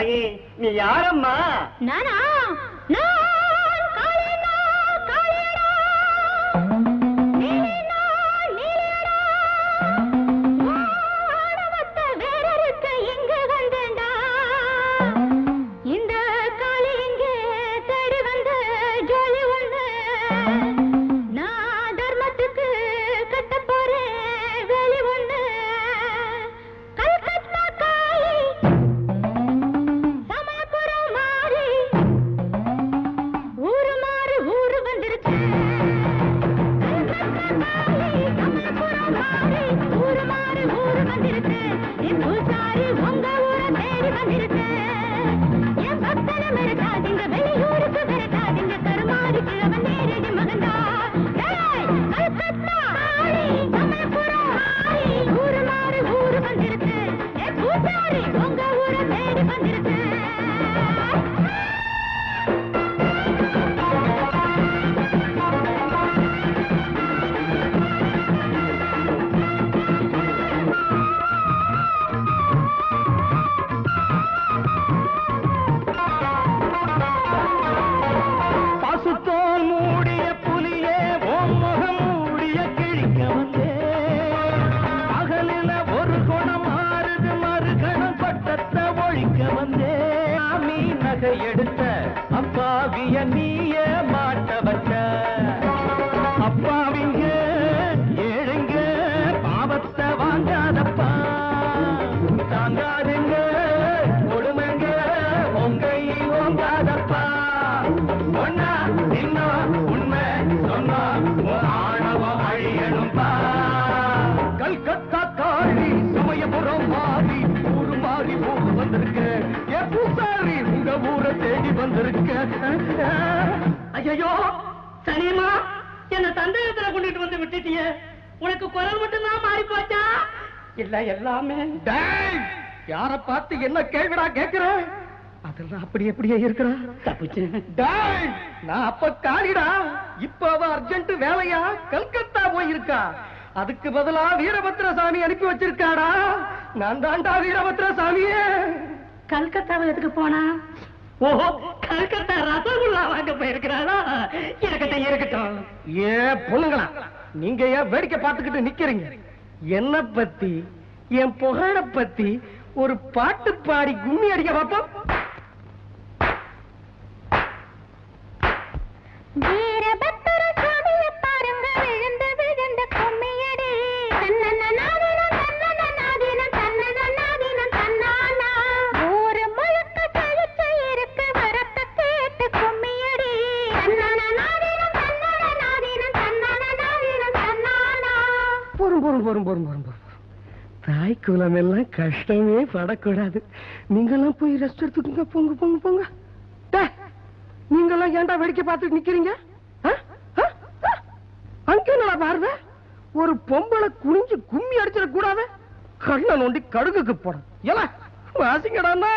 தாயே நீ யாரம்மா நானா நான் காளியண்ணா, காளியடா. நீலினா, நீலியடா. வானவத்தை வேறறுக்க இங்கு வந்தேன்டா. இந்த காளி இங்கே தேடி வந்த ஜோலி ஒண்ணு. நான் தர்மத்துக்கு கட்டப் போறேன் வேலி ஒண்ணு. கல்கத்தா காளி சமயபுரம் மாறி ஊரு மாறி ஊரு வந்துருச்சு சமயபுரம் மாறி ஊரு மாறி ஊரு வந்துருச்சு என் பூசாரி உங்க ஊரை தேடி வந்துருச்சு என் பக்தனை மிரட்டாதீங்க வெளியூருக்கு விரட்டாதீங்க கருமாறிக்கு அவன் நேரடி மகன்தா ஏய், கல்கத்தா மாறி சமயபுரம் மாறி ஊரு மாறி ஊரு வந்துருச்சு என் பூசாரி உங்க ஊரை தேடி வந்துருச்சு பசுத்தோல் மூடிய புலியே ஓம் முகம் மூடிய கிழிக்க வந்தே பகலில ஒரு குணம் மாறுது மறுகணம் பட்டத்தை ஒழிக்க வந்தே சாமி நகை எடுத்த அப்பாவிய நீய மாட்ட வச்ச அப்பாவிங்க ஏழுங்க பாவத்தை வாங்காதப்பா தாங்காதுங்க கொடுமைங்க உங்கை ஓங்காதப்பா ஒன்னா இன்னும் உண்மை சொன்னா உன் ஆணவம் அழியணும்பா கல்கத்தா காளி சமயபுரம் மாறி ஊரு மாறி ஊரு வந்திருக்க ஏ பூசாரி உங்க ஊரை தேடி வந்திருக்க ஐயோ சனியம்மா என்ன சந்தேகத்துல கொண்டுட்டு வந்து விட்டுட்டியே உனக்கு குரல் மட்டும்தான் மாறி போச்சா இல்ல எல்லாமே யார பார்த்து என்ன கேள்விடா கேக்குற அதெல்லாம் அப்படி எப்படியே இருக்கிறா தப்பிச்சு நான் அப்ப காலிடா இப்ப அவ அர்ஜென்ட் வேலையா கல்கத்தா போயிருக்கா அதுக்கு பதிலா வீரபத்ர சாமி அனுப்பி வச்சிருக்காடா நான் தான்டா வீரபத்ர சாமியே கல்கத்தாவை எதுக்கு போனா ஓஹோ கல்கத்தா ரசகுல்லா வாங்க போயிருக்கிறாளா இருக்கட்டும் இருக்கட்டும் ஏ பொண்ணுங்களா நீங்க ஏன் வேடிக்கை பார்த்துக்கிட்டு நிக்கிறீங்க என்ன பத்தி என் புகழ பத்தி ஒரு பாட்டு பாடி கும்மி அடிக்க பாப்போம் வீரபத்திர சுவாமியை பாருங்க விழுந்து விழுந்த கும்மியடி தன்னன்னாதீனம் தன்னன்னாதீனம் தன்னன்னாதீனம் தன்னானா ஊரு முழுக்க செழிச்சு இருக்கு வரத்த கேட்டு கும்மியடி தன்னன்னாதீனம் தன்னன்னாதீனம் தன்னன்னாதீனம் தன்னானா போரும் போரும் போரும் போரும் போரும் போரும் தாய் குலம் எல்லாம் கஷ்டமே படக்கூடாது நீங்கெல்லாம் போய் ரெஸ்ட் எடுத்துக்கோங்க போங்க போங்க போங்க டே, நீங்கெல்லாம் ஏன்டா வேடிக்கை பார்த்துட்டு நிக்கிறீங்க ஆ? ஆ? ஆ? அங்க என்னடா பார்வை ஒரு பொம்பளை குனிஞ்சு கும்மி அடிச்சிட கூடாது கண்ணை நோண்டி கடுகுக்கு போடும் ஏல வாசிங்கடாண்ணா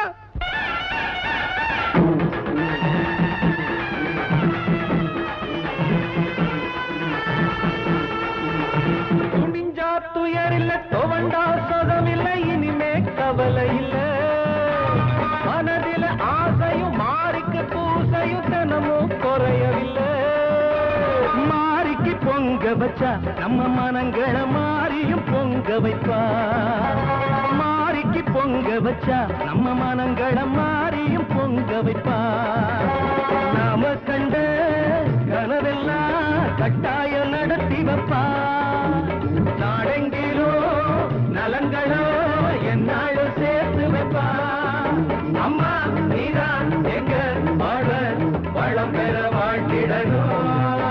துணிஞ்சா துயர் இல்ல துவண்டா சதம் இல்ல இனிமே கவலை இல்ல மனதில ஆசையும் மாறிக்கு பூசையும் தினமும் குறையவில்லை மாறிக்கு பொங்க வச்சா நம்ம மனங்களை மாறியும் பொங்க வைப்பா மாறிக்கு பொங்க வச்சா நம்ம மனங்களை மாறியும் பொங்க வைப்பா நாம கண்ட கனவெல்லாம் கட்டாயம் நடத்தி வைப்பா நாடெங்கிலோ நலங்களோ என்னாலும் சேர்த்து வைப்பா அம்மா நீதான் எங்க வாழ வளம் பெற வாழ்த்திடணும்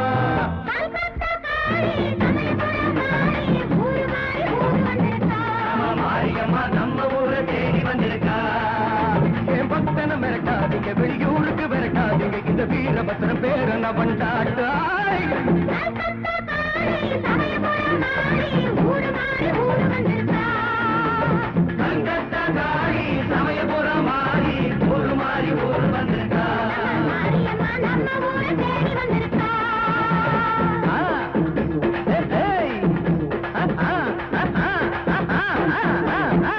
நம்ம மாரியம்மா நம்ம ஊரை தேடி வந்திருக்கா என் பக்தனை மிரட்டாதீங்க வெளியூருக்கு விரட்டாதீங்க இந்த வீரபத்திரம் பேரை நான் பண்ணாட்டாய்